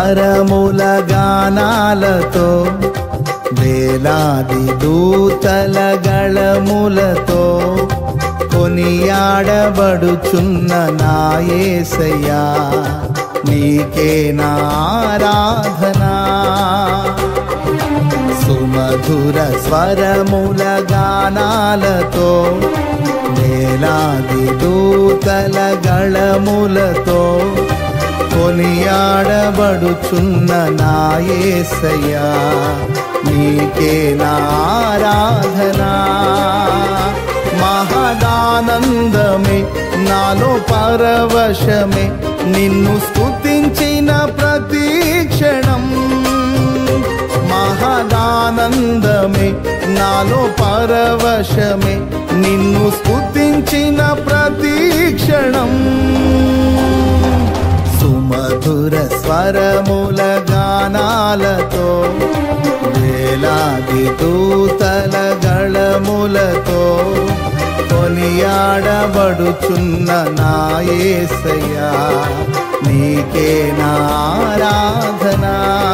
స్వరముల గానాలతో వేలాది దూతల గళములతో కొనియాడబడుచున్న నాయసయ్యా నీకే నారాధనా సుమధుర స్వరముల గానాలతో వేలాది దూతల గళములతో కొనియాడబడుచున్న నాయసయ్యా నీకే నారాధనా మహదానందమే నాలో పరవశమే నిన్ను స్తుతించిన ప్రతి క్షణం మహదానందమే నాలో పరవశమే నిన్ను స్తుతించిన ప్రతి క్షణం సుమధుర స్వరముల గానాలతో వేలాది దూతల గళములతో కొనియాడబడుచున్న నాయసయ్యా నీకే నారాధనా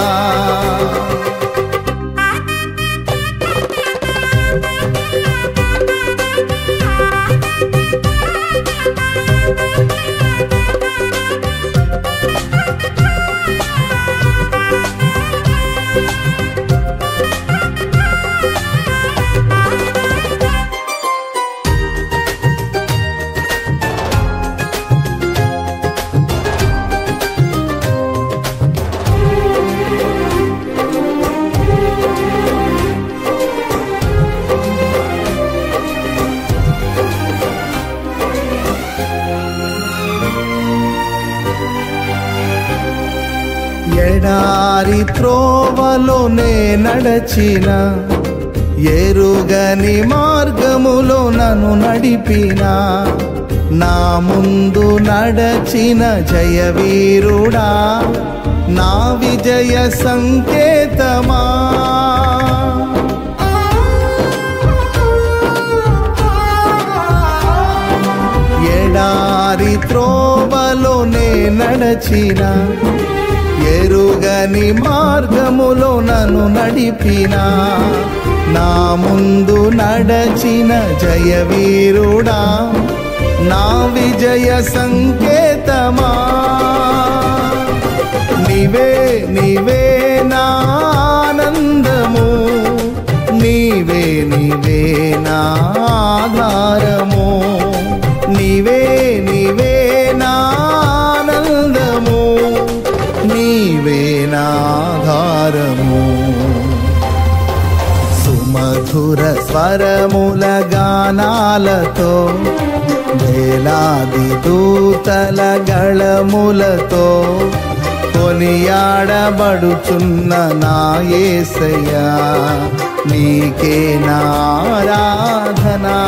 ఎడారి త్రోవలోనే నడచిన ఎరుగని మార్గములో నన్ను నడిపిన నా ముందు నడచిన జయవీరుడా నా విజయ సంకేతమా ఎడారి త్రోవలోనే నడచిన ఎరుగని మార్గములో నన్ను నడిపిన నా ముందు నడచిన జయవీరుడా నా విజయ సంకేతమా నీవే నీవే నా ఆనందము నీవే నీవే నా ఆధారము నీవే నీవే నా ఆనందము నీవే నాధారము సుమధుర స్వరముల గానాలతో వేలాది దూతల గళములతో కొనియాడబడుచున్న నాయసయ్యా నీకే నారాధనా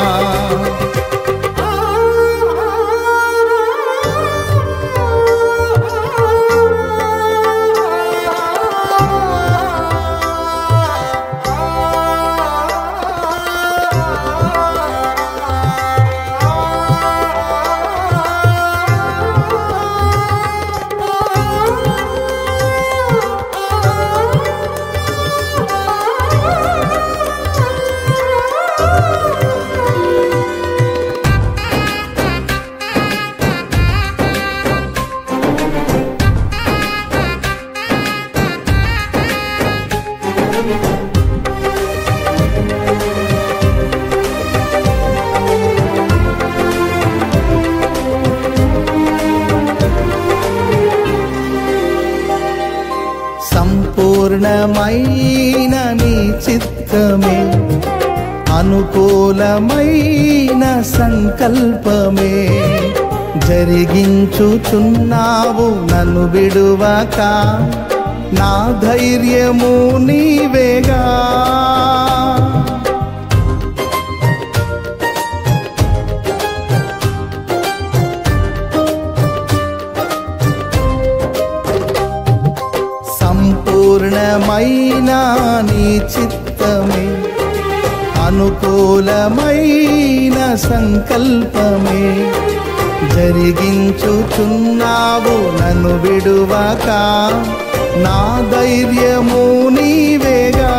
సంపూర్ణమైన నీ చిత్తమే అనుకూలమైన సంకల్పమే జరిగించుచున్నావు నన్ను విడువక నా ధైర్యము నీవేగా సంపూర్ణమైన నీ చిత్తమే అనుకూలమైన సంకల్పమే జరిగించుచున్నావు నన్ను విడువక నా ధైర్యము నీవేగా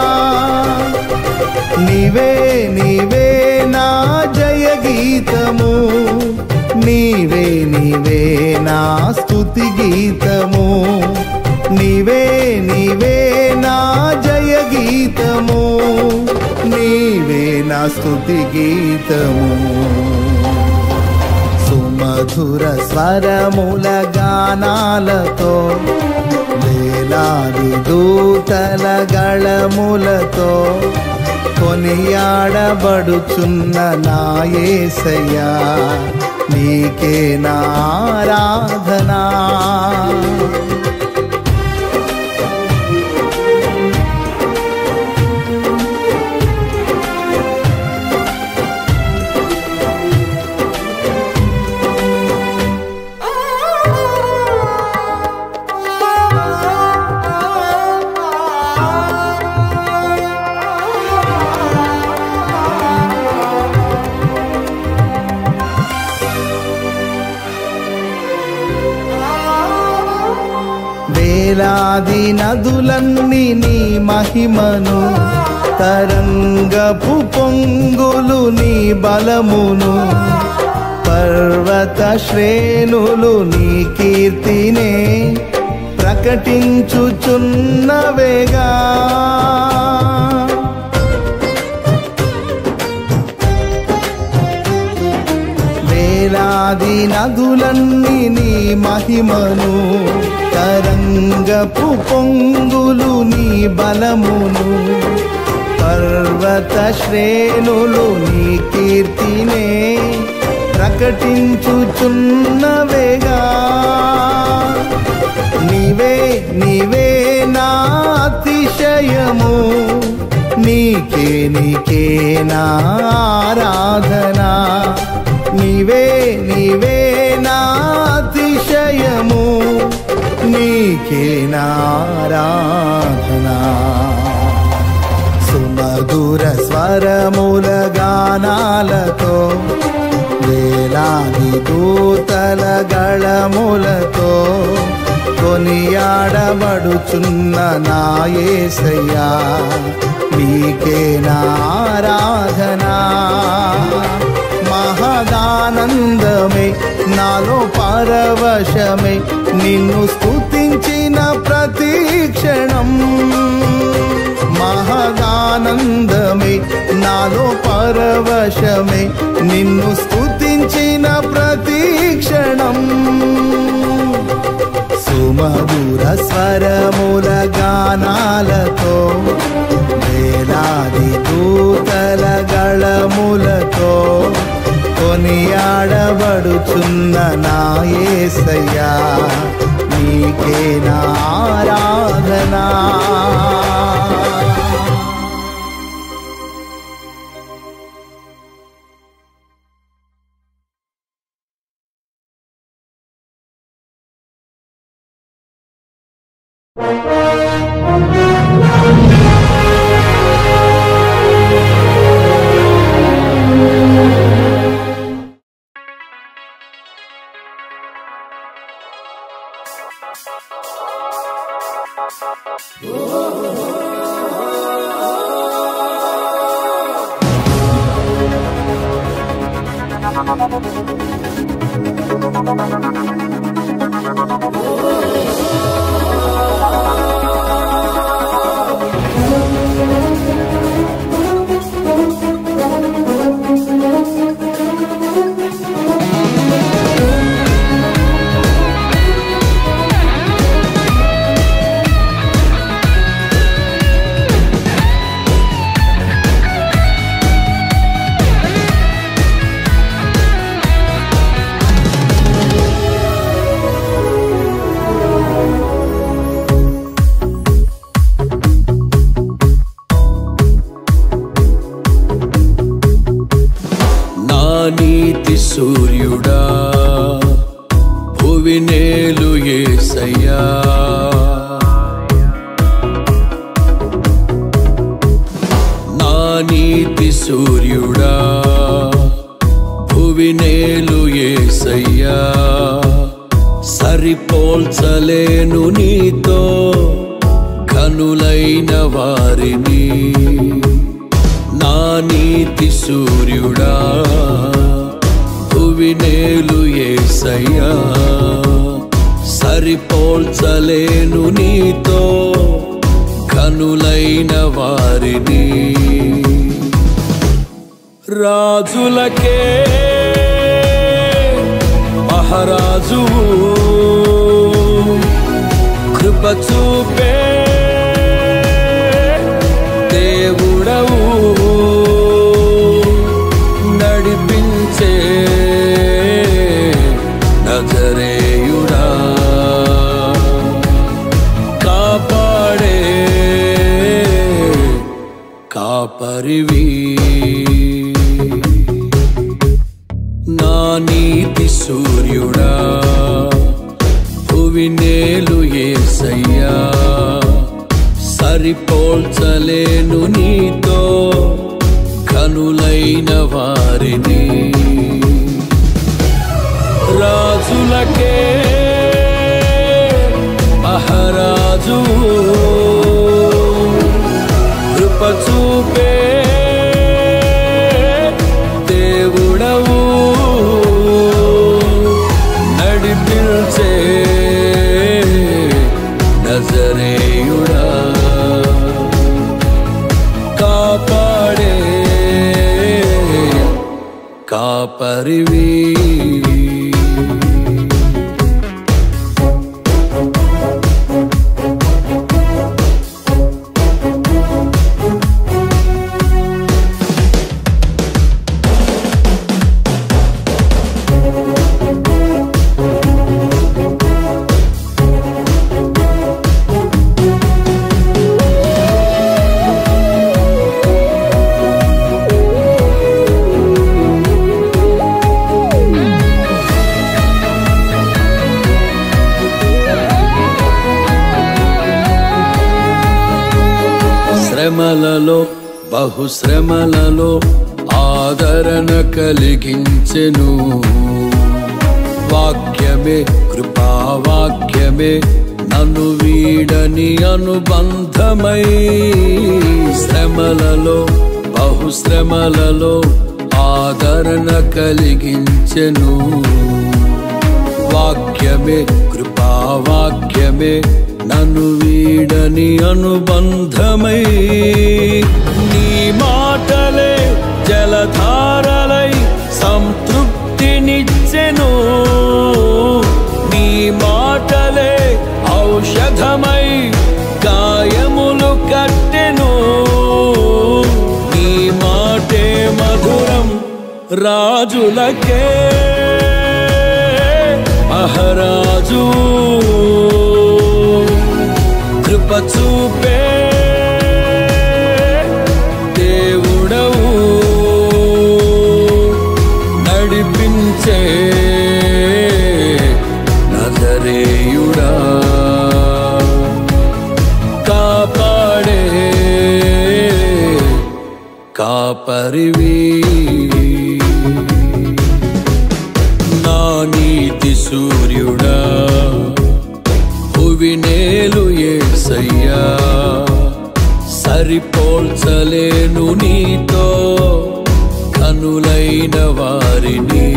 నీవే నీవే నా జయ గీతము నీవే నీవే నా స్తుతి గీతము నీవే నీవే నా జయ గీతము నీవే నా స్తుతి గీతము సుమధుర స్వరముల గానాలతో వేలాది దూతల గళములతో కొనియాడబడుచున్న నాయసయ్యా నీకే నారాధనా వేలాది నదులన్నీ నీ మహిమను తరంగపు పొంగులు నీ బలమును పర్వత శ్రేణులు నీ కీర్తినే ప్రకటించుచున్నవేగా వేలాది నదులన్నీ నీ మహిమను తరంగపు పొంగులు నీ బలమును పర్వత శ్రేణులు నీ కీర్తినే ప్రకటించుచున్నవేగా నీవే నీవే నా అతిశయము నీకే నీకే నా ఆరాధనా నీవే నీవే నా అతిశయము నీకే నారాధనా సుమధుర స్వరముల గానాలతో వేలాది దూతల గళములతో కొనియాడబడుచున్న నాయసయ్యా నీకే నారాధనా మహదానందమే నాలో పరవశమే నిన్ను స్తుతించిన ప్రతి క్షణం మహదానందమే నాలో పరవశమే నిన్ను స్తుతించిన ప్రతి క్షణం సుమధుర స్వరముల గానాలతో వేలాది దూతల గళములతో కొనియాడబడుచున్న నాయసయ్యా నీకే నారాధనా నా నీతి సూర్యుడా భువి నేలు ఏసయ్యా నా నీతి సూర్యుడా భువి నేలు ఏసయ్యా సరిపోల్చలేను నీతో కనులైన వారిని నా నీతి సూర్యుడా భువినేలు ఏసయ్యా సరిపోల్చలేను నీతో కనులైన వారిని రాజులకే మహారాజు కృప చూపే దేవుడవు నడిపించే నజరేయుడా కాపాడే కాపరివి నా నీతి సూర్యుడా భువినేలు ఏసయ్యా సరిపోల్చలేను నీతో కనులైన వారిని రాజులకే మహారాజు కృప చూపే దేవుడవు నడిపించే నజరేయుడా కాపాడే కాపరివి శ్రమలలో బహుశ్రమలలో ఆదరణ కలిగించెను వాక్యమే కృపావాక్యమే నన్ను వీడని అనుబంధమై శ్రమలలో బహుశ్రమలలో ఆదరణ కలిగించెను వాక్యమే కృపావాక్యమే నన్ను వీడని అనుబంధమై నీ మాటలే జలధారలై సంతృప్తినిచ్చెను నీ మాటలే ఔషధమై గాయములు కట్టెను నీ మాటే మధురం రాజులకే మహారాజు కృప చూపే దేవుడవు నడిపించే నజరేయుడా కాపాడే కాపరివి నా నీతి సూర్యుడా భువినేలు ఏసయ్యా సరిపోల్చలేను నీతో కనులైన వారిని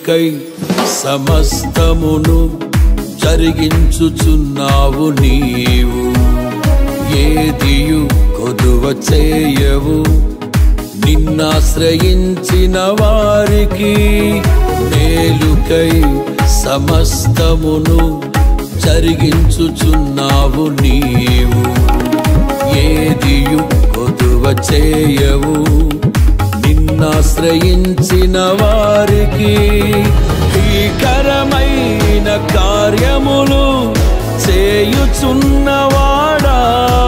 మేలుకై సమస్తమును జరిగించుచున్నావు నీవు ఏదియు కొదువ చేయవు నిన్నాశ్రయించిన వారికి మేలుకై సమస్తమును జరిగించుచున్నావు నీవు ఏదియు కొదువ చేయవు నిన్నాశ్రయించిన వారికి భీకరమైన కార్యములు చేయుచున్నవాడా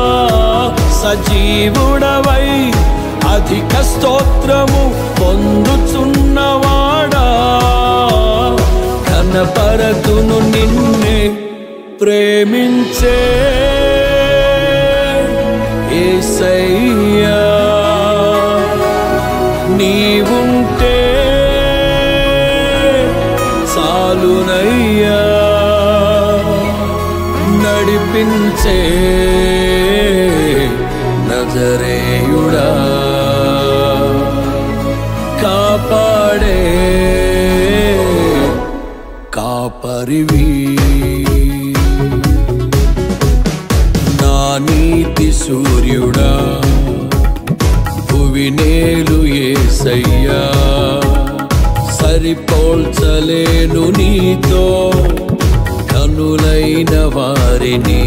సజీవుడవై అధిక స్తోత్రము పొందుచున్నవాడా కనపరతును నిన్నే ప్రేమించే ఏసయ్యా నీవుంటే చాలునయ్యా నడిపించే నజరేయుడా కాపాడే కాపరివి నా నీతి సూర్యుడా భువినేలు ఏసయ్యా సరిపోల్చలేను నీతో కనులైన వారిని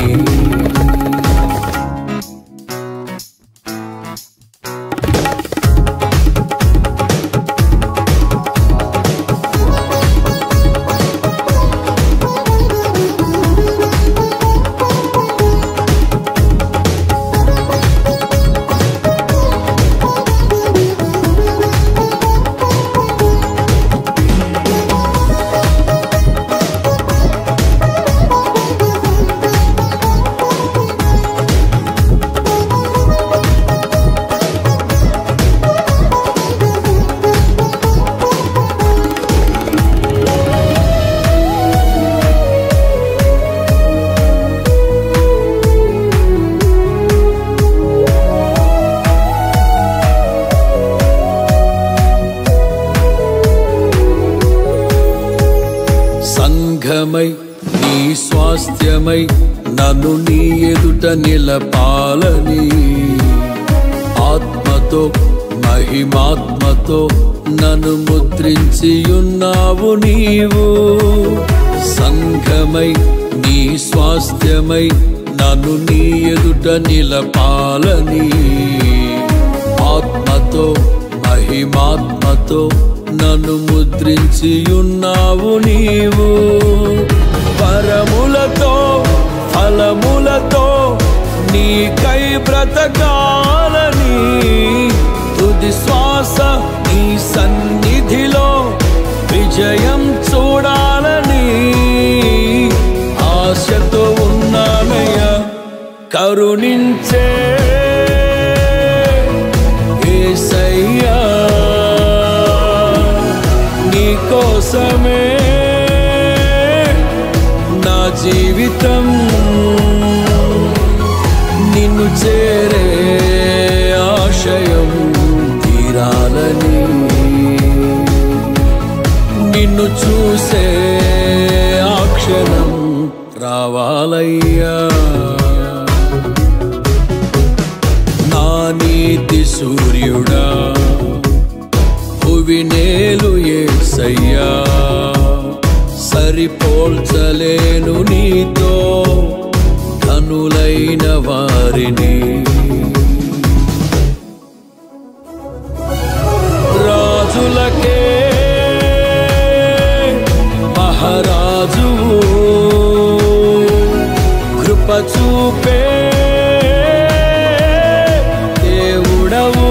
సంఘమై నీ స్వాస్థ్యమై నన్ను నీ ఎదుట నిలపాలని ఆత్మతో మహిమాత్మతో నన్ను ముద్రించి ఉన్నావు నీవు సంఘమై నీ స్వాస్థ్యమై నన్ను నీ ఎదుట నిలపాలని ఆత్మతో మహిమాత్మతో నన్ను ముద్రించి ఉన్నావు నీవు పరములతో ఫలములతో నీకై బ్రతకాలని తుది శ్వాస నీ సన్నిధిలో విజయం చూడాలని ఆశతో ఉన్నానయ్య కరుణించే ఏసయ్యా నీ కోసమే నా జీవితం నిన్ను చేరే ఆశయం తీరాలని నిన్ను చూసే ఆ క్షణం రావాలయ్యా నా నీతి సూర్యుడా భువినేలు ఏసయ్యా సరిపోల్చలేను నీతో కనులైన వారిని రాజులకే మహారాజు కృప చూపే దేవుడవు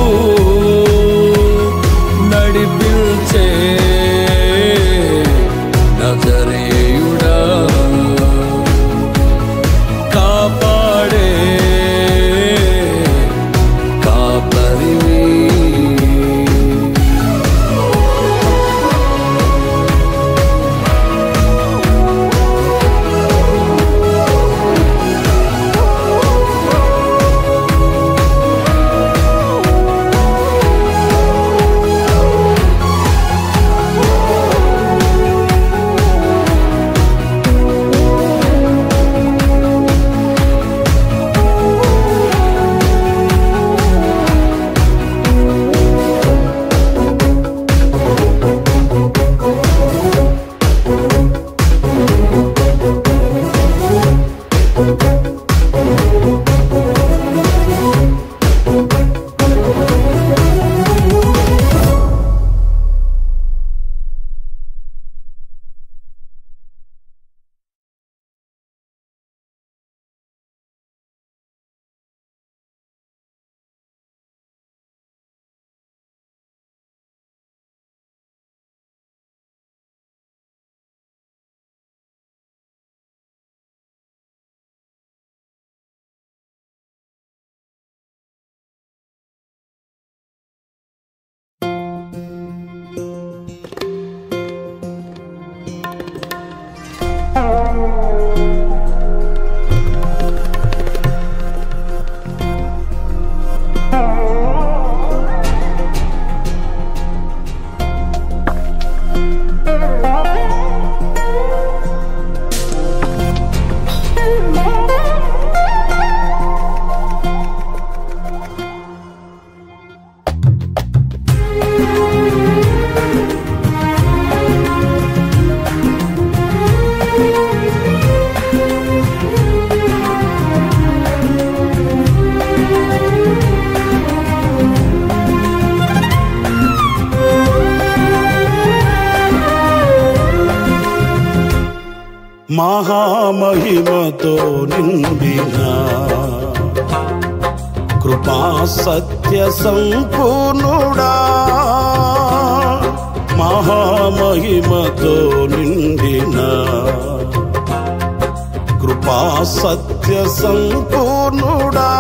నడిపించే నజరేయుడా కాపాడే మహామహిమతో నిండిన కృపా సత్య సంపూర్ణుడా మహామహిమతో నిండిన కృపా సత్య సంపూర్ణుడా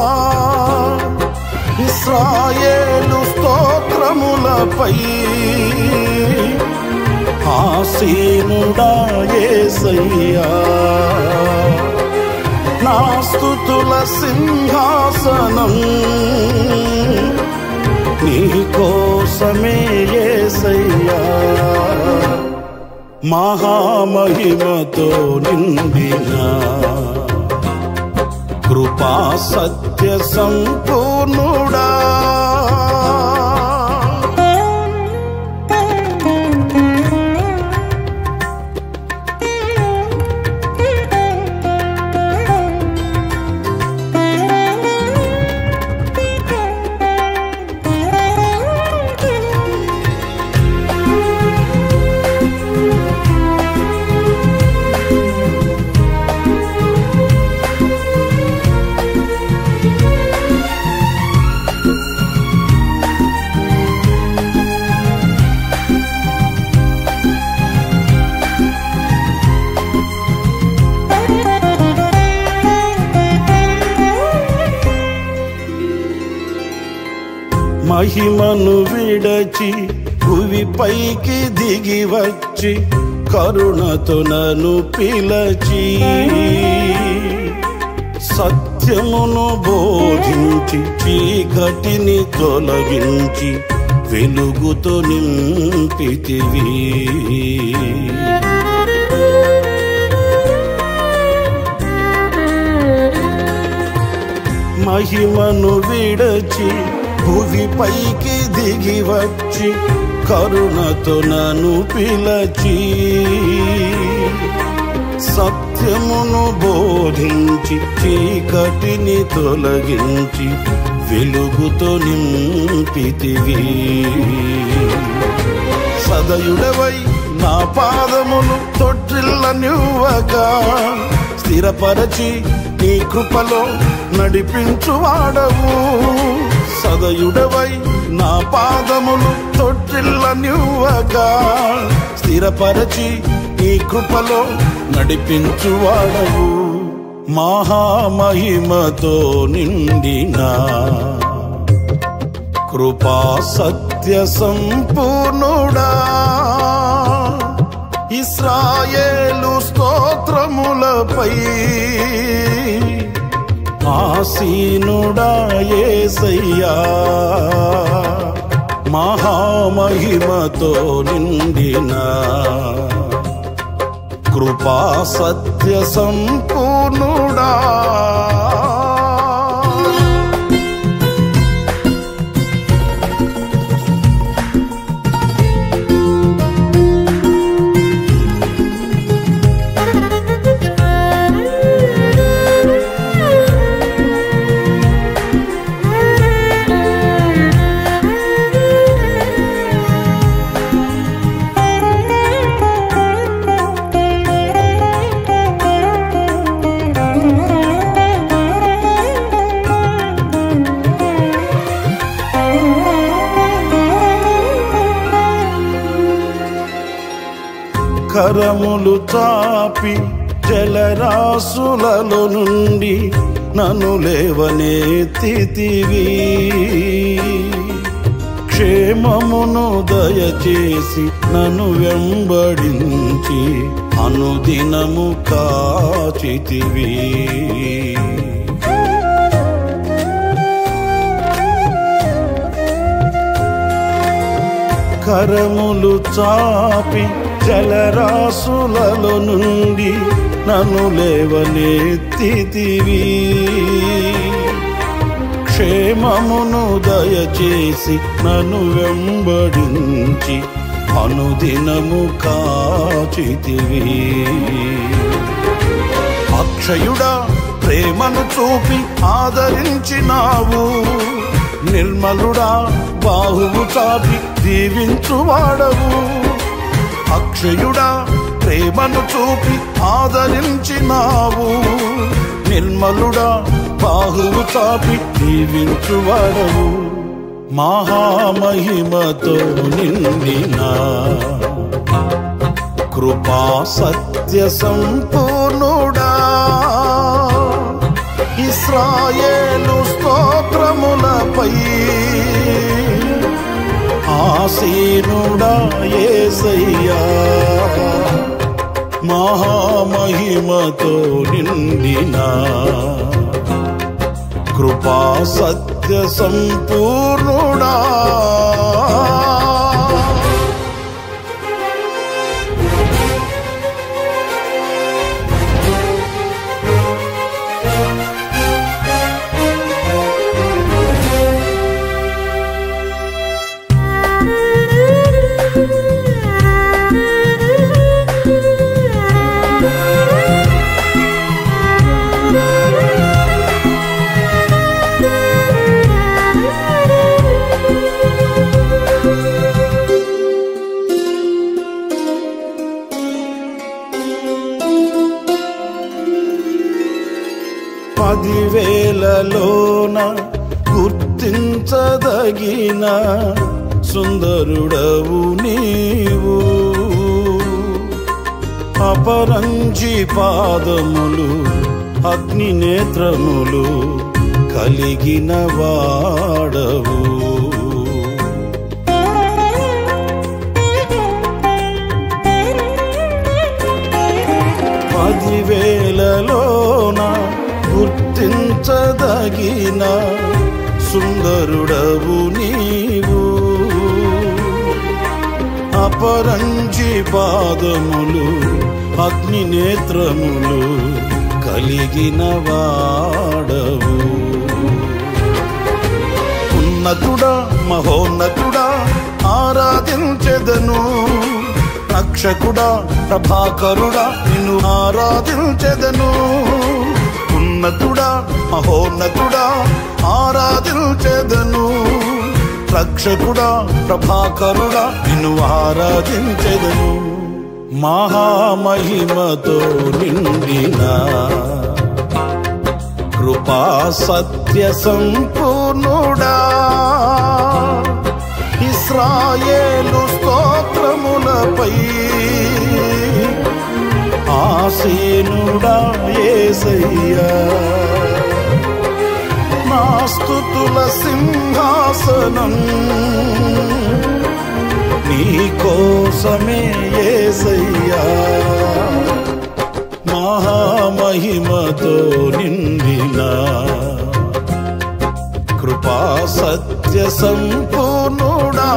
ఇస్రాయేలు స్తోత్రములపై ఆసీనుడా యేసయ్యా నా స్తుతుల సింహాసనం నీ కోసమే యేసయ్యా మహామహిమతో నిండిన కృపా సత్య సంపూర్ణుడా మహిమను విడచి భువి పైకి దిగి వచ్చి కరుణతో నన్ను పిలచి సత్యమును బోధించి చీకటిని తొలగించి వెలుగుతో నింపితివి మహిమను విడచి భువి పైకి దిగి వచ్చి కరుణతో నన్ను పిలచి సత్యమును బోధించి చీకటిని తొలగించి వెలుగుతో నింపితివి సదయుడవై నా పాదములు తొట్టిల్ల నివ్వగా స్థిరపరచి నీ కృపలో నడిపించువాడవు సదయుడవై నా పాదములు తొట్టిల్ల నివ్వగా స్థిరపరచి నీ కృపలో నడిపించువాడవు మహామహిమతో నిండిన కృపా సత్య సంపూర్ణుడా ఇస్రాయేలు స్తోత్రములపై ఆసీనుడా యేసయ్యా మహామహిమతో నిండిన కృపా సత్య సంపూర్ణుడా కరములు చాపి జలరాసులలో నుండి నన్ను లేవనెత్తితివి క్షేమమును దయచేసి నన్ను వెంబడించి అనుదినము కాచితివి కరములు చాపి జలరాసులలో నుండి నన్ను లేవనెత్తితివి క్షేమమును దయచేసి నన్ను వెంబడించి అనుదినము కాచితివి అక్షయుడా ప్రేమను చూపి ఆదరించినావు నిర్మలుడా బాహువు చాపి దీవించువాడవు అక్షయుడా ప్రేమను చూపి ఆదరించినావు నిర్మలుడా బాహువు చాపి దీవించువాడవు మహామహిమతో నిండిన కృపా సత్య సంపూర్ణుడా ఇస్రాయేలు స్తోత్రములపై ఆసీనుడా ఏసయ్యా మహామహిమతో నిండిన కృపా సత్య సంపూర్ణుడా పదివేలలోన గుర్తించదగిన సుందరుడవు నీవు అపరంజి పాదములు అగ్ని నేత్రములు కలిగిన వాడవు పదివేలలోన గుర్తించదగిన సుందరుడవు నీవు అపరంజి పాదములు అగ్ని నేత్రములు కలిగిన వాడవు ఉన్నతుడా మహోన్నతుడా ఆరాధించెదను రక్షకుడా ప్రభాకరుడా నిన్ను ఆరాధించెదను ఉన్నతుడా మహోన్నతుడా ఆరాధించెదను రక్షకుడా ప్రభాకరుడా నిన్ను ఆరాధించెదను మహామహిమతో నిండిన కృపా సత్య సంపూర్ణుడా ఇస్రాయేలు స్తోత్రములపై ఆసీనుడా ఏసయ్యా నా స్తుతుల సింహాసనం నీ కోసమే ఏసయ్యా మహామహిమతో నిండిన కృపా సత్య సంపూర్ణుడా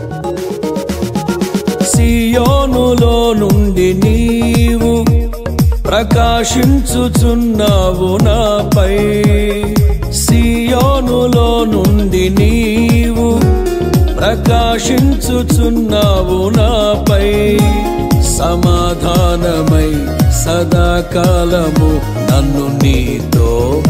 సియోనులో నుండి నీవు ప్రకాశించుచున్నావు నాపై సియోనులో నుండి నీవు ప్రకాశించుచున్నావు నాపై సమాధానమై సదాకాలము నన్ను నీతో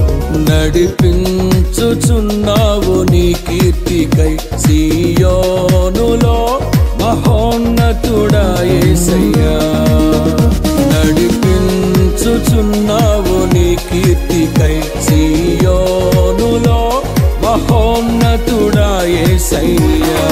నడిపించుచున్నావు నీ కీర్తికై సియోనులో మహోన్నతుడా యేసయ్యా నడిపించుచున్నావు నీ కీర్తికై సియోనులో మహోన్నతుడా యేసయ్యా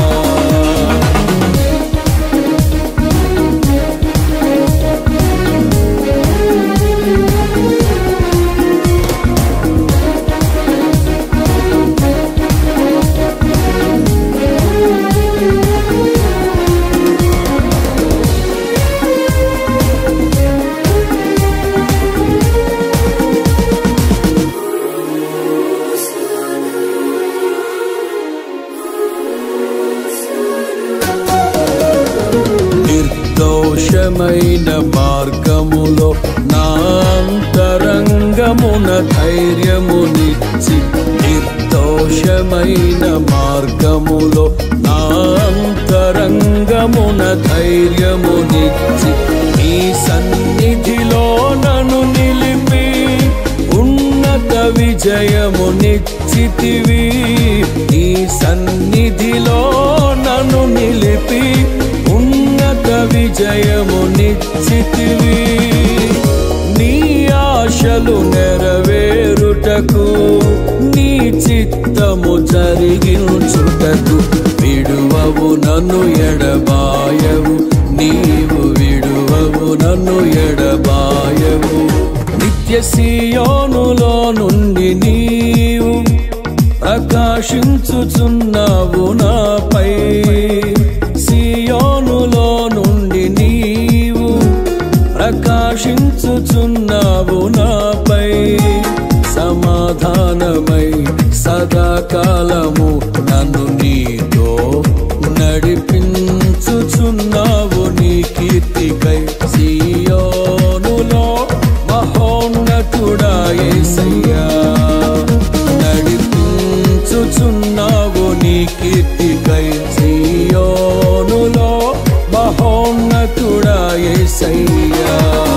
నిర్దోషమైన మార్గములో నా అంతరంగమున ధైర్యమునిచ్చి నిర్దోషమైన మార్గములో నా అంతరంగమున ధైర్యమునిచ్చి నీ సన్నిధిలో నన్ను నిలిపి ఉన్నత విజయమునిచ్చితివి నీ సన్నిధిలో నన్ను నిలిపి ఉన్నత విజయమునిచ్చితివి నీ ఆశలు నెరవేరుటకు నీ చిత్తము జరిగించుటకు విడువవు నన్ను ఎడబాయవు నీవు విడువవు నన్ను ఎడబాయవు నిత్య సియోనులో నుండి నీవు ప్రకాశించుచున్నావు నాపై సియోనులో నుండి నీవు ప్రకాశించుచున్నావు నాపై సమాధానమై సదాకాలము నన్ను నీతో నడిపించుచున్నావు నీ కీర్తికై సియోనులో మహోన్నతుడా యేసయ్యా నడిపించుచున్నావు నీ కీర్తికై సియోనులో మహోన్నతుడా యేసయ్యా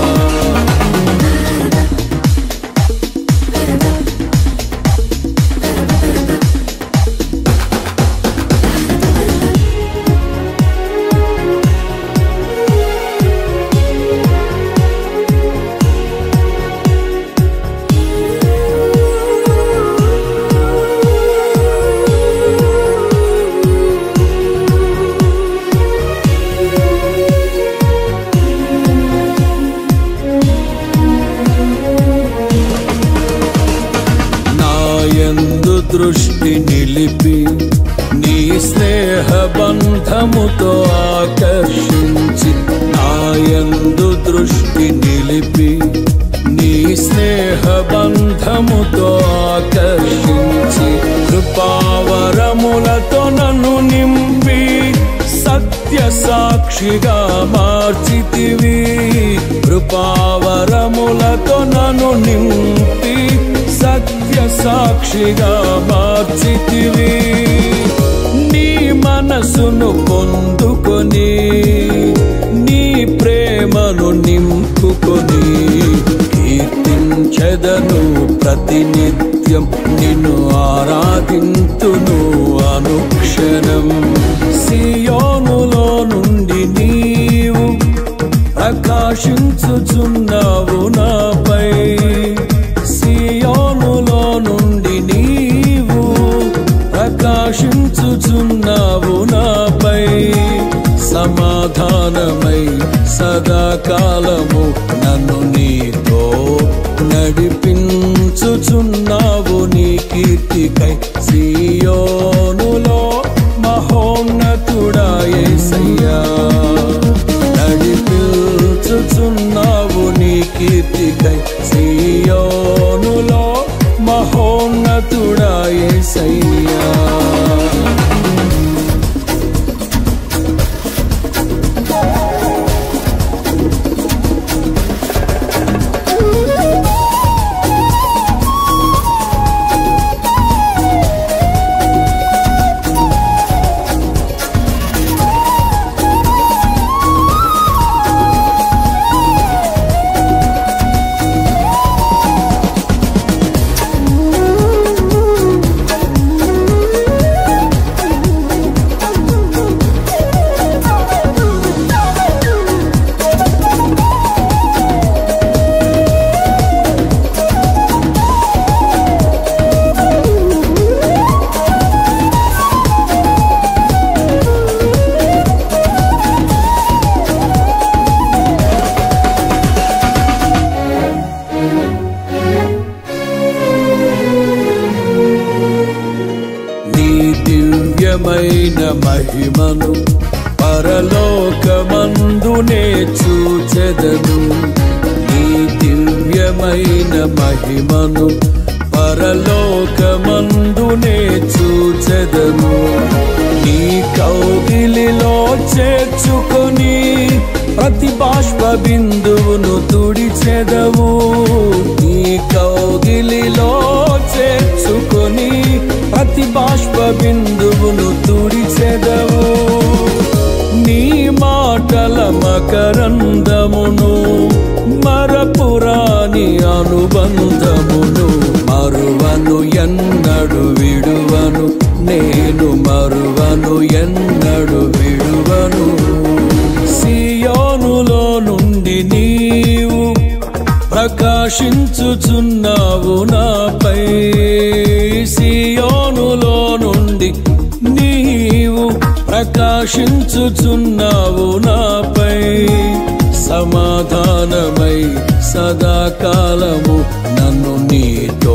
నాయందు దృష్టి నిలిపి నీ స్నేహ బంధముతో ఆకర్షించి నాయందు దృష్టి నిలిపి నీ స్నేహ బంధముతో ఆకర్షించి కృపావరములతో నన్ను నింపి సత్య సాక్షిగా మార్చితివి కృపావరములతో నన్ను నింపి సత్య సాక్షిగా మార్చితివి నీ మనసును పొందుకొని నీ ప్రేమను నింపుకొని కీర్తించెదను ప్రతినిత్యం నిన్ను ఆరాధింతును అనుక్షణం సియోనులో నుండి నీవు ప్రకాశించుచున్నావు నాపై సియోనులో నుండి నీవు ప్రకాశించుచున్నావు నాపై సమాధానమై సదాకాలము నన్ను నీతో నడిపించుచున్నావు నీ కీర్తికై సియోనులో మహోన్నతుడా యేసయ్యా నడిపించుచున్నావు నీ కీర్తికై సియోనులో మహోన్నతుడా యేసయ్యా దివ్యమైన మహిమను పరలోకమందునే చూచెదను నీ దివ్యమైన మహిమను పరలోకమందునే చూచెదను నీ కౌగిలిలో చేర్చుకొని ప్రతి బాష్ప బిందువును తుడిచెదవు నీ కౌగిలిలో చేర్చుకొని ప్రతి బాష్ప బిందువును తుడిచెదవు నీ మాటల మకరందమును మరపురాని అనుబంధమును మరువను ఎన్నడు విడువను నేను మరువను ఎన్నడు విడువను సియోనులో నుండి నీవు ప్రకాశించుచున్నావు నాపై సియోనులో నుండి నీవు ప్రకాశించుచున్నావు నాపై సమాధానమై సదాకాలము నన్ను నీతో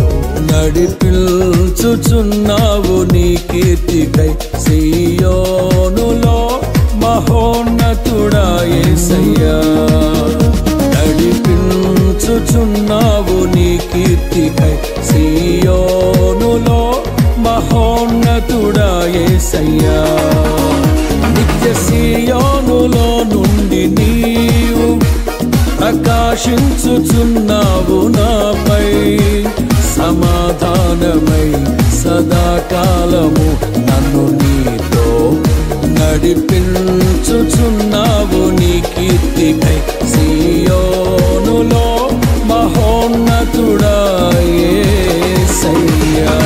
నడిపించుచున్నావు నీ కీర్తికై సియోనులో మహోన్నతుడా యేసయ్యా నడిపించుచున్నావు నీ కీర్తికై సియోనులో మహోన్నతుడా యేసయ్యా నిత్య సియోనులో నుండి నీవు ప్రకాశించుచున్నావు నాపై సమాధానమై సదాకాలము నన్ను నీతో నడిపించుచున్నావు నీ కీర్తికై సియోనులో మహోన్నతుడా యేసయ్యా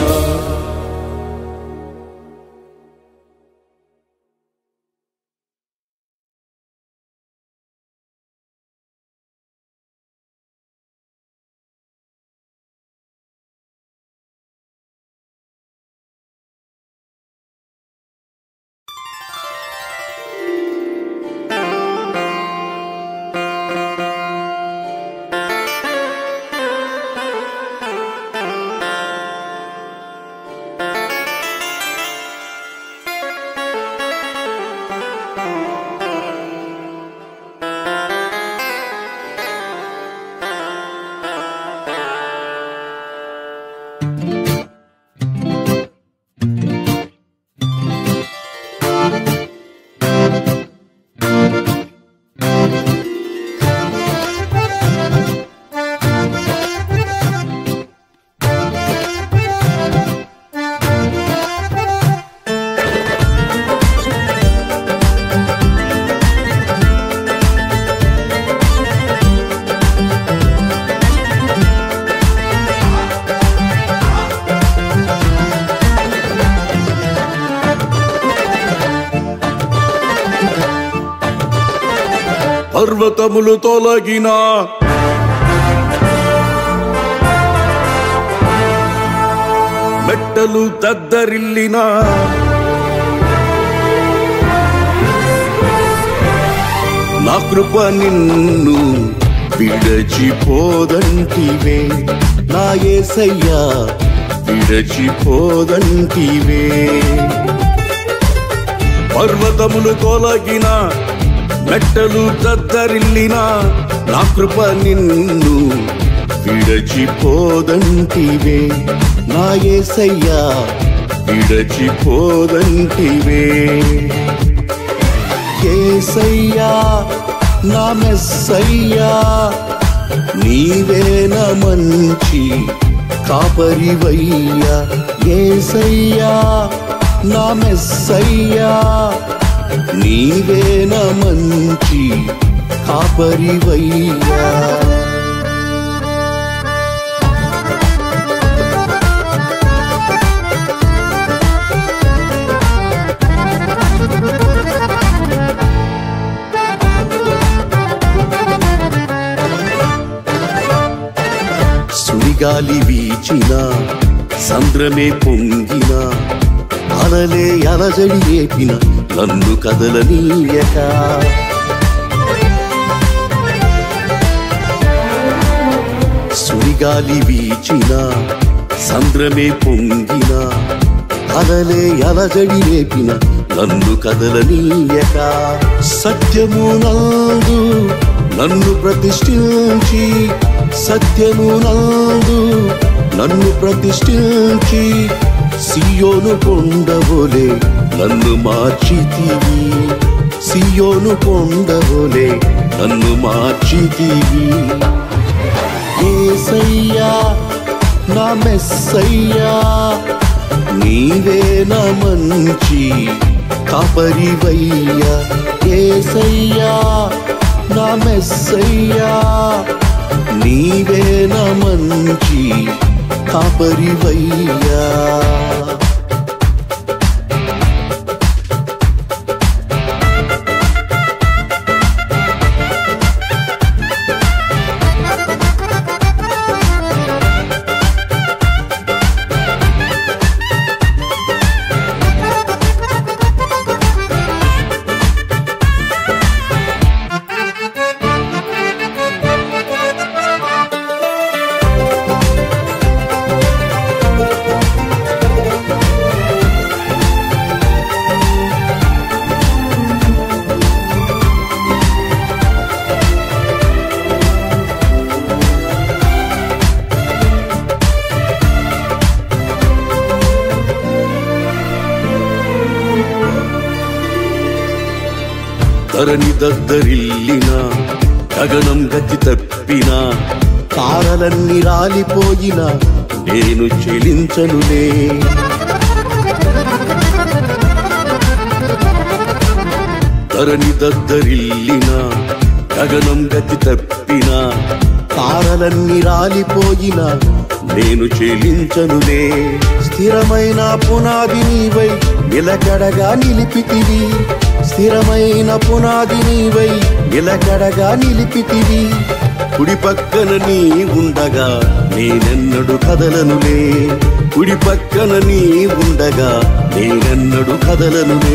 పర్వతములు తొలగిన మెట్టలు దద్దరిల్లిన నా కృప నిన్ను విడచిపోదంటివే నా ఏసయ్యా విడచిపోదంటివే పర్వతములు తొలగిన మెట్టలు దద్దరిల్లిన నా కృప నిన్ను విడచిపోదంటివే నా ఏసయ్యా విడచిపోదంటివే ఏసయ్యా నా మెస్సయ్యా నీవేన మంచి కాపరివయ్యా ఏసయ్యా నా మెస్సయ్యా నీవేన మంచి కాపరివయ్యా సుడిగాలి వీచిన సంద్రమే పొంగిన అలలే అలజడి ఏపిన నన్ను కదలనీయక సుడిగాలి వీచిన సంద్రమే పొంగిన అలలే అలజడి రేపిన నన్ను కదలనీయక సత్యము నందు నన్ను ప్రతిష్ఠించి సత్యము నందు నన్ను ప్రతిష్ఠించి సియోను కొండవోలే నన్ను మార్చితివి సియోను కొండవోలే నన్ను మార్చితివి ఏసయ్యా నా మెస్సయ్యా నీవే నా మంచి కాపరివయ్యా ఏసయ్యా నా మెస్సయ్యా నీవే నా మంచి కాపరివయ్యా ధరణి దద్దరిల్లిన గగనం గతి తప్పిన తారలన్నీ రాలిపోయిన నేను చెలించనులే ధరణి దద్దరిల్లిన గగనం గతి తప్పిన తారలన్నీ రాలిపోయిన నేను చెలించనులే స్థిరమైన పునాది నీవై నిలకడగా నిలిపితివి స్థిరమైన పునాది నీవై నిలకడగా నిలిపితివి కుడి పక్కన నీ ఉండగా నేనెన్నడు కదలనులే కుడి పక్కన నీ ఉండగా నేనెన్నడు కదలనులే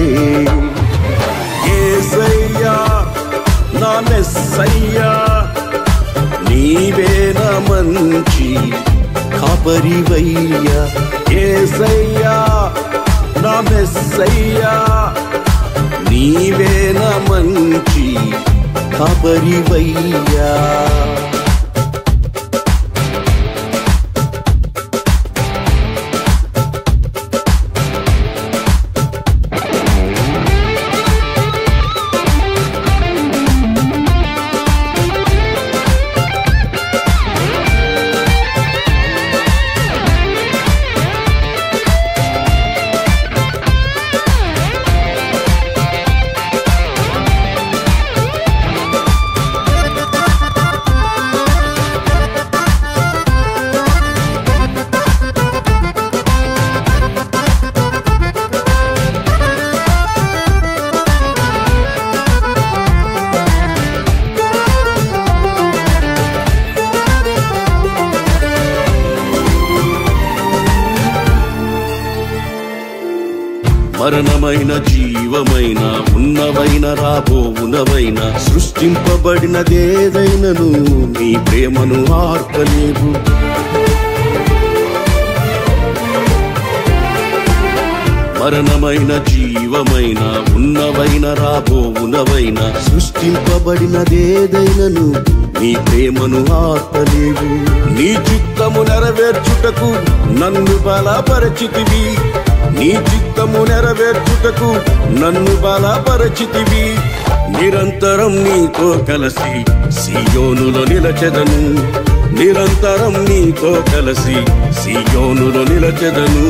ఏసయ్యా నా మెస్సయ్యా నీవే నా మంచి కాపరివయ్యా ఏసయ్యా నా మెస్సయ్యా నీవే నా మంచి కాపరివయ్యా మరణమైన జీవమైన ఉన్నవైన రాబోవునవైన సృష్టింపబడినదేదైనను నీ ప్రేమను ఆర్పలేవు మరణమైన జీవమైన ఉన్నవైన రాబోవునవైన సృష్టింపబడినదేదైనను నీ ప్రేమను ఆర్పలేవు నీ చిత్తము నెరవేర్చుటకు నన్ను బలపరచితివి నీ చిత్తము నెరవేర్చుటకు నన్ను బలపరచితివి నిరంతరం నీతో కలిసి సియోనులో నిలచెదను నిరంతరం నీతో కలిసి సియోనులో నిలచెదను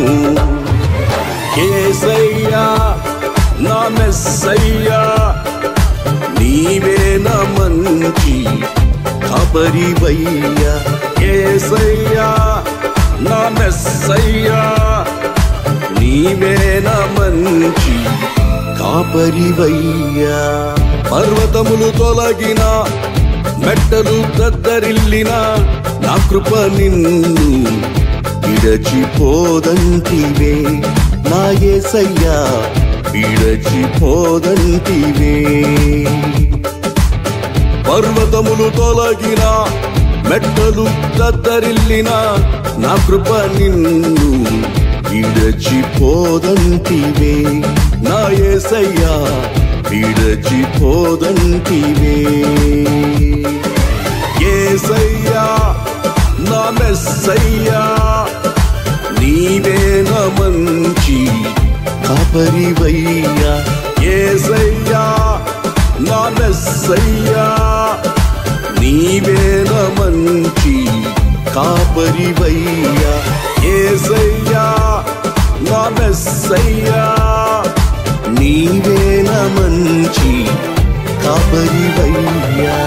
ఏసయ్యా నా మెస్సయ్యా నీవే నా మంచి కబరివయ్యా ఏసయ్యా నా మెస్సయ్యా నీవే నా మంచి కాపరివయ్యా పర్వతములు తొలగిన మెట్టలు దద్దరిల్లిన నా కృప నిన్ను విడచిపోదంటివే నా యేసయ్యా విడచిపోదంటివే పర్వతములు తొలగిన మెట్టలు దద్దరిల్లిన నా కృప నిన్ను విడచిపోదంటివే నా ఏసయ్యా విడచిపోదంటివే ఏసయ్యా నా మెస్సయ్యా నీవే నా మంచి కాపరివయ్యా ఏసయ్యా నా మెస్సయ్యా నీవే నా మంచి కాపరివయ్యా ఏసయ్యా నా మెస్సయ్యా నీవే నా మంచి కాపరివయ్యా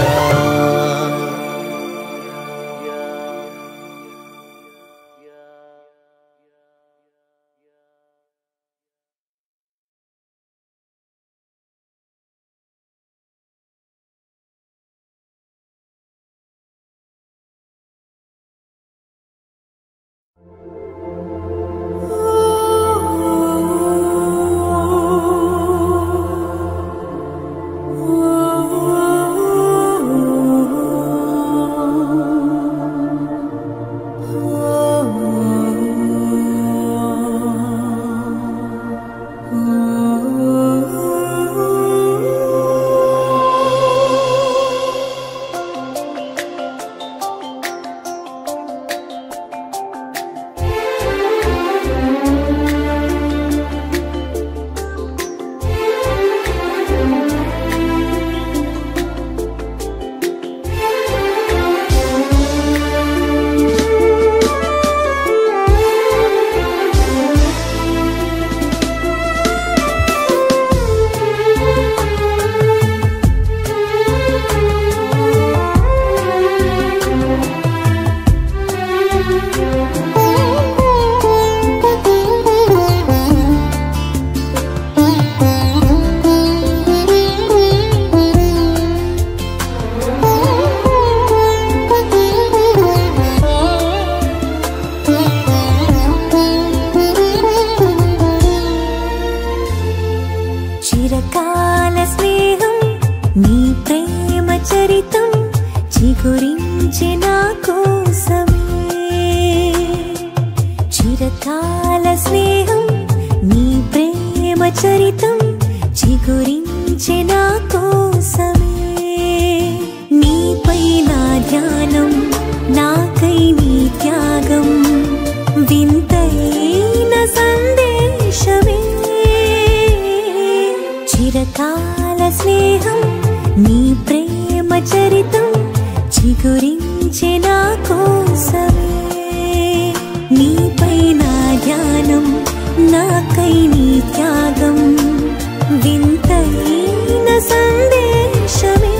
చిరకాల స్నేహం నీ ప్రేమ చరితం చిగురించి నా కోసమే చిరకాల స్నేహం నీ ప్రేమ చరితం చిగురించి నా కోసమే నీపై నా ధ్యానం నాకై నీ త్యాగం వింతైన సందేశమే చిరకాల స్నేహం నీ ప్రేమ చరితం చిగురించి నా కోసమే నీపై నా ధ్యానం నాకై నీ త్యాగం వింతైన సందేశమే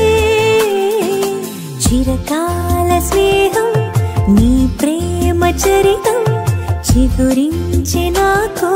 చిరకాల స్నేహం నీ ప్రేమ చరితం చిగురించి నా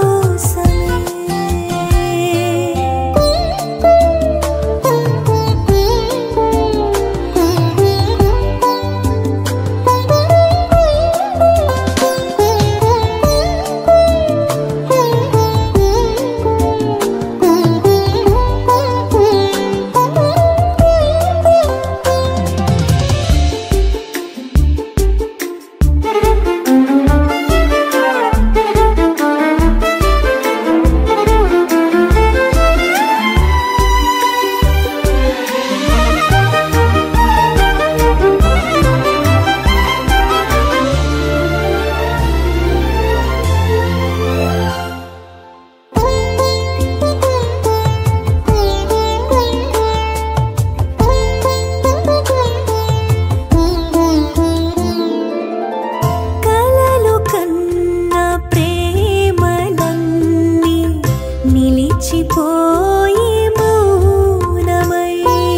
కలలు కన్న ప్రేమలన్నీ నిలిచిపోయి మౌనమై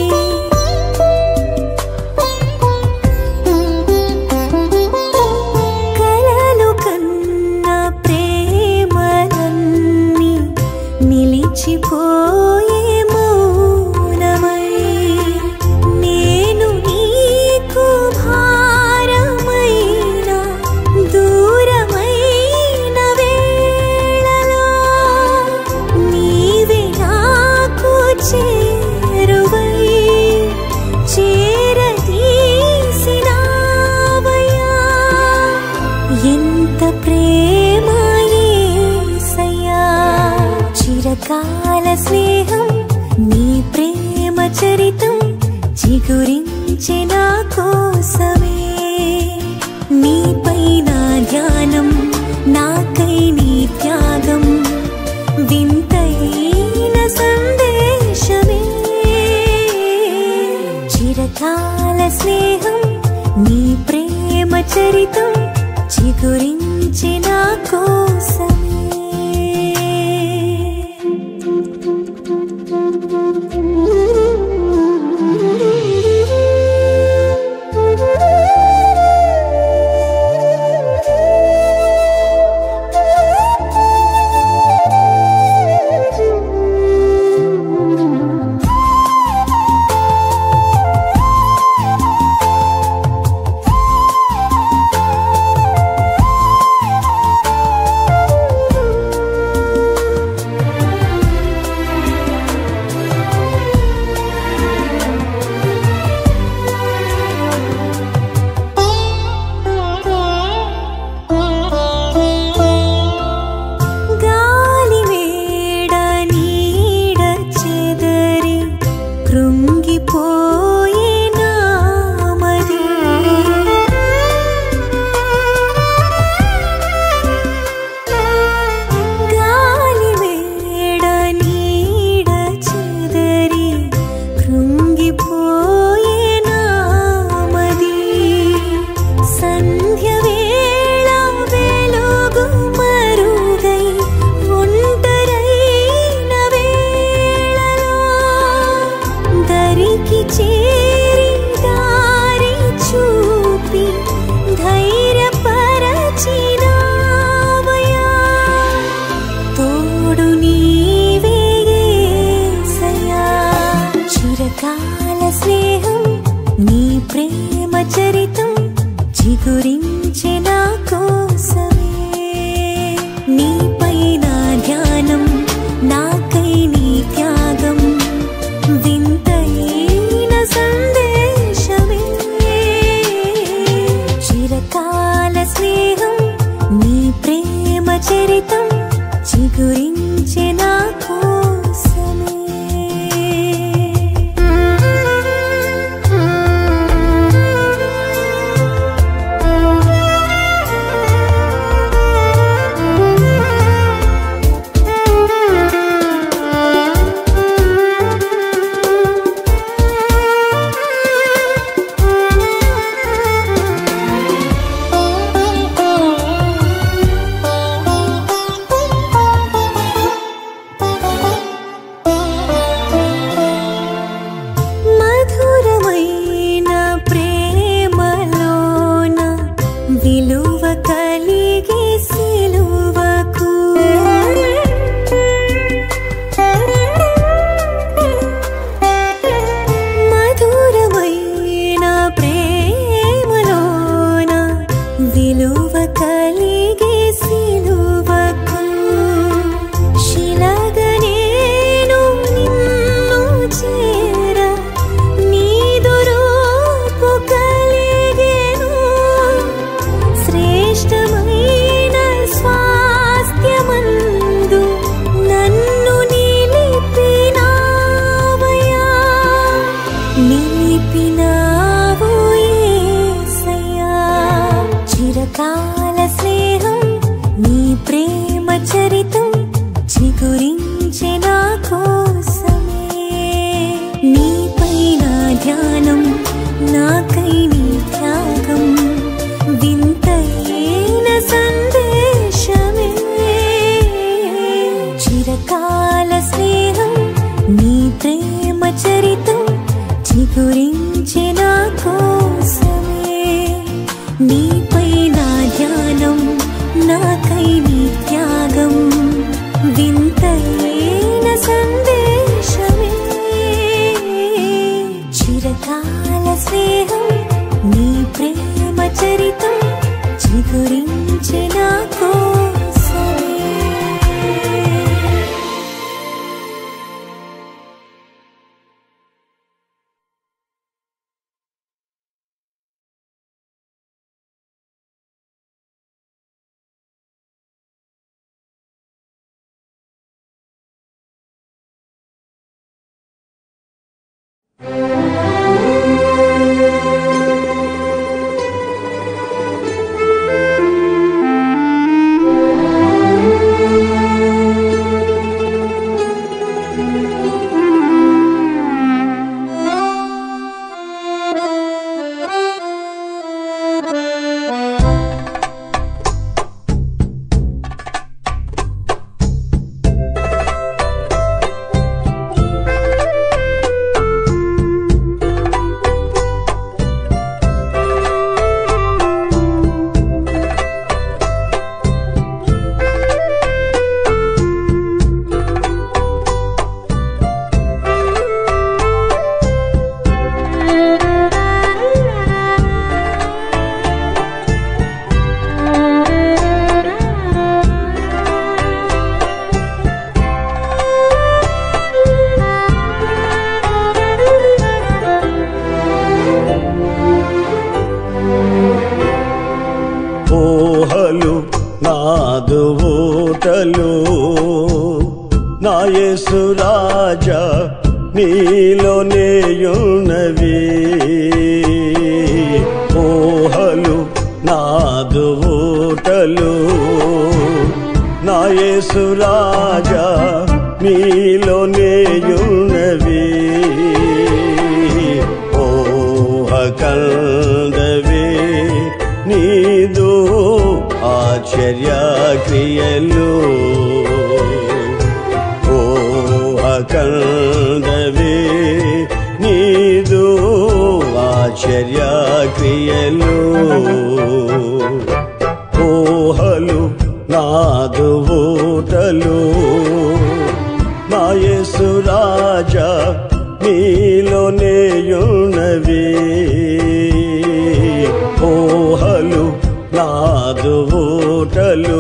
కలలు కన్న ప్రేమలన్నీ నిలిచిపోయి మౌనమై నేను నీకు భారమైన దూరమైన వేళలో నీవే నా చిరకాల స్నేహం నీ ప్రేమ చరితం చిగురించే నా కోసమే నీపై నా ధ్యానం నాకై నీ త్యాగం వింతైన సందేశమే చిరకాల స్నేహం నీ ప్రేమ చరితం చిగురించి నా కోసమే గాలి వేడ నీడ చెదరి కృంగిపోయే నామది గాలి వేడ నీడ చెదరి కృంగిపోయే నామది సంధ్య వేళ వెలుగు మరుగై ఒంటరైన వేళలో దరికి చేరి దారి చూపి ధైర్యపరచినావయా తోడు నీవే యేసయ్యా చిరకాల స్నేహం నీ ప్రేమ చరితం చిగురించే నా కోసమే నీపై నా ధ్యానం నాకై నీ త్యాగం వింతైన సందేశమే చిరకాల స్నేహం నీ ప్రేమ చరితం చిగురించే నా కోసమే మధురమైన ప్రేమలోన విలువ కలిగి సిలువకు మధురమైన ప్రేమలోన విలువ కలిగి సిలువకు శిలగనేను నిన్ను చేర నీదు రూపు కలిగెను శ్రేష్టమైన స్వాస్థ్యమందు నన్ను నిలిపినావయా నిలిపినావు యేసయ్యా చిరకాల స్నేహం నీ ప్రేమ చరితం చిగురించే నా కోసమే నీపై నా ధ్యానం నాకై నీ త్యాగం వింతైన సందేశమే చిరకాల స్నేహం నీ ప్రేమ చరితం చిగురించే నా కోసమే నీపై నా ధ్యానం నాకై నీ త్యాగం వింతైన సందేశమే చిరకాల స్నేహం నీ ప్రేమ చరితం చిగురించే నా ఊటలు నా యేసు రాజా నీలోనేయున్నవి ఊహలు నాదు ఊటలు నా యేసు రాజా నీలోనేయున్నవి ఊహ కందవే నీదు ఆశ్చర్య క్రియలు ఊహ కందవే నీదు ఆశ్చర్య క్రియలు ఊహలు నాదు ఊటలు నా యేసు రాజా నీలోనేయున్నవి ఊహలు నాదు ఊటలు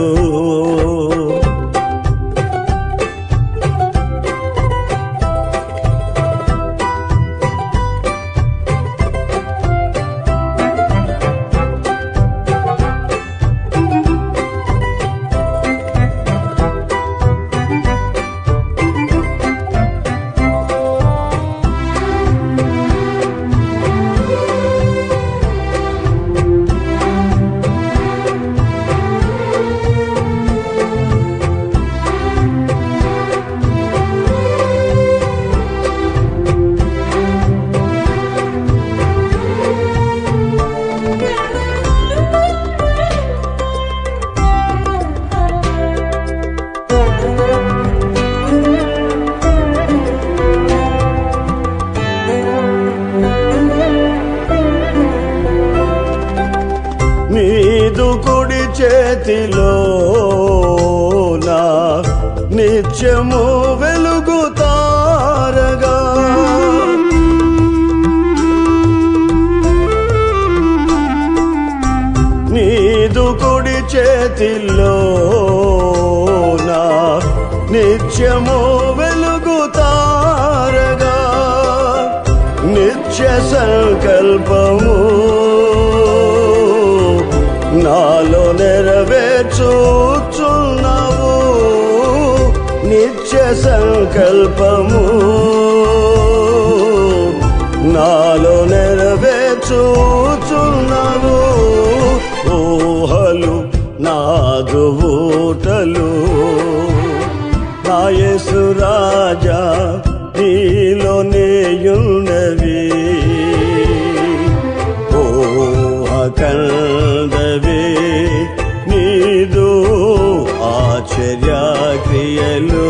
నీదు కుడి చేతిలో నా నిత్యము వెలుగుతారగా నీదు కుడి చేతిలో నా నిత్యము వెలుగుతారగా నిత్య సంకల్పము నాలో నెరవేర్చుచున్నావు నిత్య సంకల్పము నాలో నెరవేర్చుచున్నావు ఊహలు నాదు ఊటలు నా యేసు రాజా నీలోనేయున్నవి ఊహ కందవే నీదు ఆశ్చర్య క్రియలు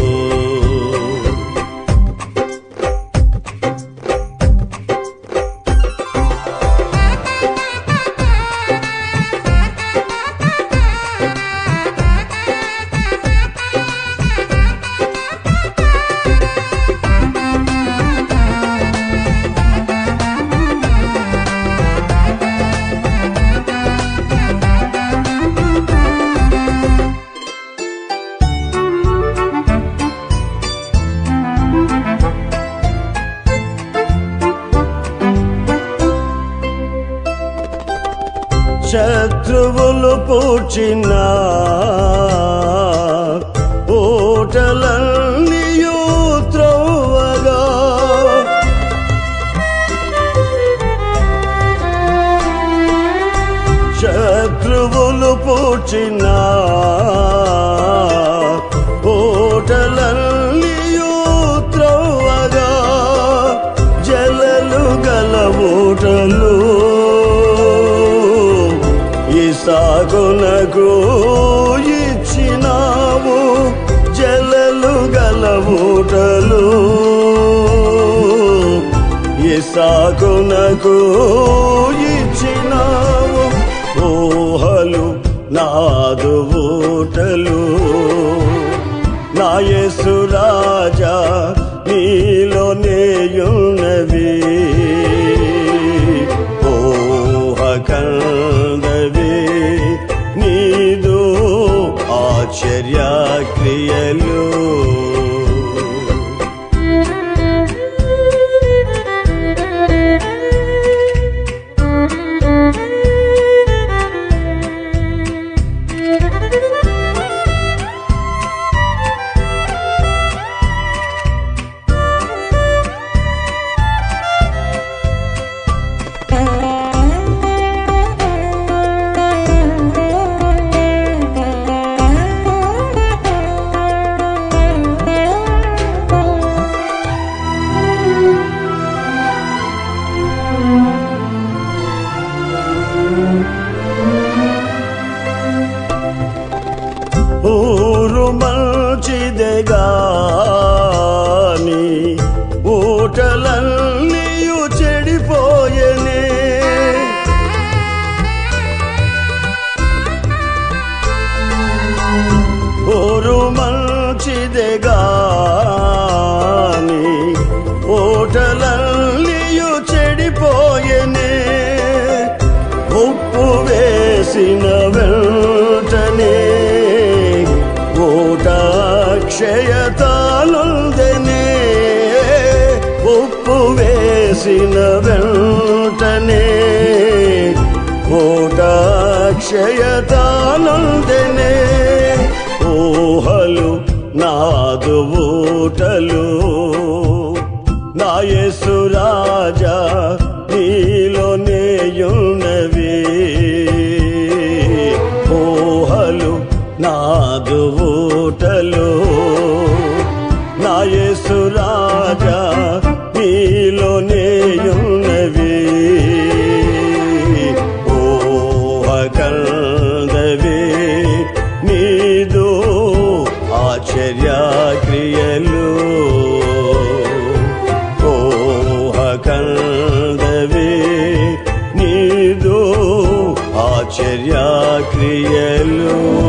శత్రువులు పూచిన ఓటలన్నీయు త్రోవగా శత్రువులు పూచిన ఓటలన్నీయు త్రోవగా జలలు గల ఓటలు ఇసాగునకు ఇచ్చినావు జలలు గల ఊటలు ఇసాగునకు ఇచ్చినావు ఊహలు నాదు ఊటలు నా యేసు రాజా నీలోనేయున్నవి ఊహ కందవే నీదు ఆశ్చర్య క్రియలు గాని ఊటలన్నీయు చెడిపోయనే ఓరు మంచిదే గాని ఓటలన్నీయు చెడిపోయనే ఉప్పు వేసిన వెంటనే ఓట క్షయతానుందనే ఉప్పు వేసిన వెంటనే ఓట క్షయతానుందనే ఊహలు నాదు ఊటలు నా యేసు రాజా నీలోనేయున్నవి ఊహలు నాదు ఊటలు నా యేసు రాజా నీలోనేయున్నవి ఊహ కందవి నీదు ఆశ్చర్య క్రియలు ఊహ కందవి నీదు ఆశ్చర్య క్రియలు